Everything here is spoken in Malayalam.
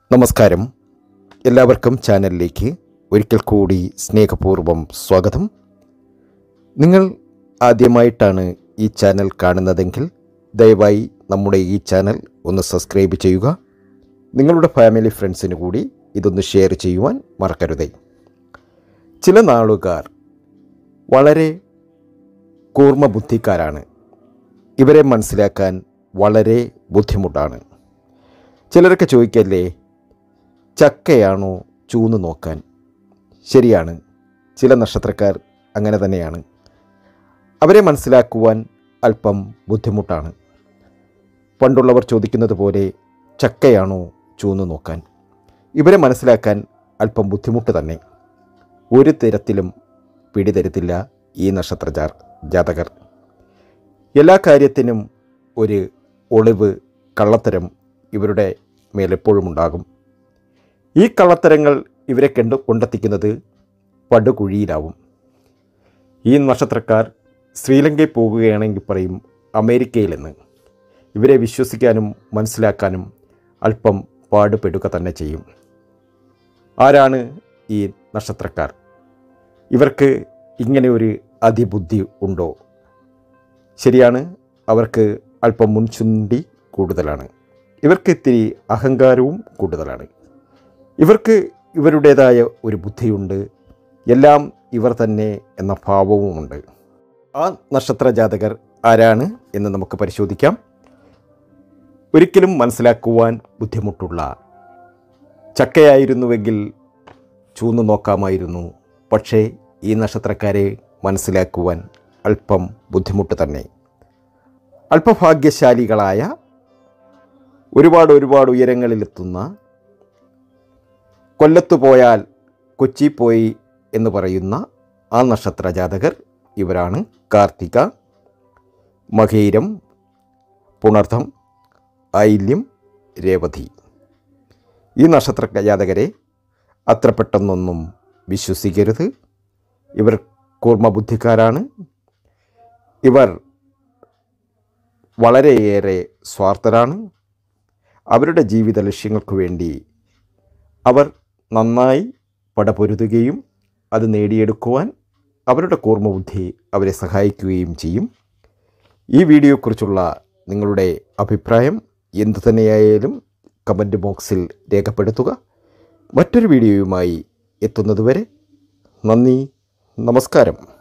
നമസ്കാരം എല്ലാവർക്കും ചാനലിലേക്ക് ഒരിക്കൽ കൂടി സ്നേഹപൂർവ്വം സ്വാഗതം നിങ്ങൾ ആദ്യമായിട്ടാണ് ഈ ചാനൽ കാണുന്നതെങ്കിൽ ദയവായി നമ്മുടെ ഈ ചാനൽ ഒന്ന് സബ്സ്ക്രൈബ് ചെയ്യുക നിങ്ങളുടെ ഫാമിലി ഫ്രണ്ട്സിന് കൂടി ഇതൊന്ന് ഷെയർ ചെയ്യുവാൻ മറക്കരുതേ ചില നാളുകാർ വളരെ കൂർമ്മ ബുദ്ധിക്കാരാണ് ഇവരെ മനസ്സിലാക്കാൻ വളരെ ബുദ്ധിമുട്ടാണ് ചിലരൊക്കെ ചോദിക്കല്ലേ ചക്കയാണോ ചൂന്ന് നോക്കാൻ ശരിയാണ് ചില നക്ഷത്രക്കാർ അങ്ങനെ തന്നെയാണ് അവരെ മനസ്സിലാക്കുവാൻ അല്പം ബുദ്ധിമുട്ടാണ് പണ്ടുള്ളവർ ചോദിക്കുന്നത് പോലെ ചക്കയാണോ ചൂന്ന് നോക്കാൻ ഇവരെ മനസ്സിലാക്കാൻ അല്പം ബുദ്ധിമുട്ട് തന്നെ ഒരു തരത്തിലും പിടിതരത്തില്ല ഈ നക്ഷത്ര ജാ- ജാതകർ എല്ലാ കാര്യത്തിനും ഒരു ഒളിവ് കള്ളത്തരം ഇവരുടെ മേലെപ്പോഴും ഉണ്ടാകും ഈ കള്ളത്തരങ്ങൾ ഇവരെ കണ്ടു കൊണ്ടെത്തിക്കുന്നത് പടുകുഴിയിലാവും ഈ നക്ഷത്രക്കാർ ശ്രീലങ്കയിൽ പോകുകയാണെങ്കിൽ പറയും അമേരിക്കയിലെന്ന് ഇവരെ വിശ്വസിക്കാനും മനസ്സിലാക്കാനും അല്പം പാടുപെടുക തന്നെ ചെയ്യും ആരാണ് ഈ നക്ഷത്രക്കാർ ഇവർക്ക് ഇങ്ങനെ ഒരു അതിബുദ്ധി ഉണ്ടോ ശരിയാണ് അവർക്ക് അല്പം മുൻചുണ്ടി കൂടുതലാണ് ഇവർക്ക് ഇത്തിരി അഹങ്കാരവും കൂടുതലാണ് ഇവർക്ക് ഇവരുടേതായ ഒരു ബുദ്ധിയുണ്ട് എല്ലാം ഇവർ തന്നെ എന്ന ഭാവവുമുണ്ട് ആ നക്ഷത്ര ജാതകർ ആരാണ് എന്ന് നമുക്ക് പരിശോധിക്കാം ഒരിക്കലും മനസ്സിലാക്കുവാൻ ബുദ്ധിമുട്ടുള്ള ചക്കയായിരുന്നുവെങ്കിൽ ചൂന്നു നോക്കാമായിരുന്നു പക്ഷേ ഈ നക്ഷത്രക്കാരെ മനസ്സിലാക്കുവാൻ അല്പം ബുദ്ധിമുട്ട് തന്നെ അല്പഭാഗ്യശാലികളായ ഒരുപാട് ഒരുപാട് ഉയരങ്ങളിലെത്തുന്ന കൊല്ലത്തു പോയാൽ കൊച്ചി പോയി എന്ന് പറയുന്ന ആ നക്ഷത്ര ജാതകർ ഇവരാണ് കാർത്തിക മകീരം പുണർദ്ധം ഐല്യം രേവതി ഈ നക്ഷത്ര ജാതകരെ അത്ര പെട്ടെന്നൊന്നും വിശ്വസിക്കരുത് ഇവർ കൂർമ്മബുദ്ധിക്കാരാണ് ഇവർ വളരെയേറെ സ്വാർത്ഥരാണ് അവരുടെ ജീവിത ലക്ഷ്യങ്ങൾക്ക് വേണ്ടി അവർ നന്നായി പടപൊരുതുകയും അത് നേടിയെടുക്കുവാൻ അവരുടെ കൂർമ്മബുദ്ധി അവരെ സഹായിക്കുകയും ചെയ്യും ഈ വീഡിയോയെക്കുറിച്ചുള്ള നിങ്ങളുടെ അഭിപ്രായം എന്തു തന്നെയായാലും കമൻറ്റ് ബോക്സിൽ രേഖപ്പെടുത്തുക മറ്റൊരു വീഡിയോയുമായി എത്തുന്നതുവരെ നന്ദി നമസ്കാരം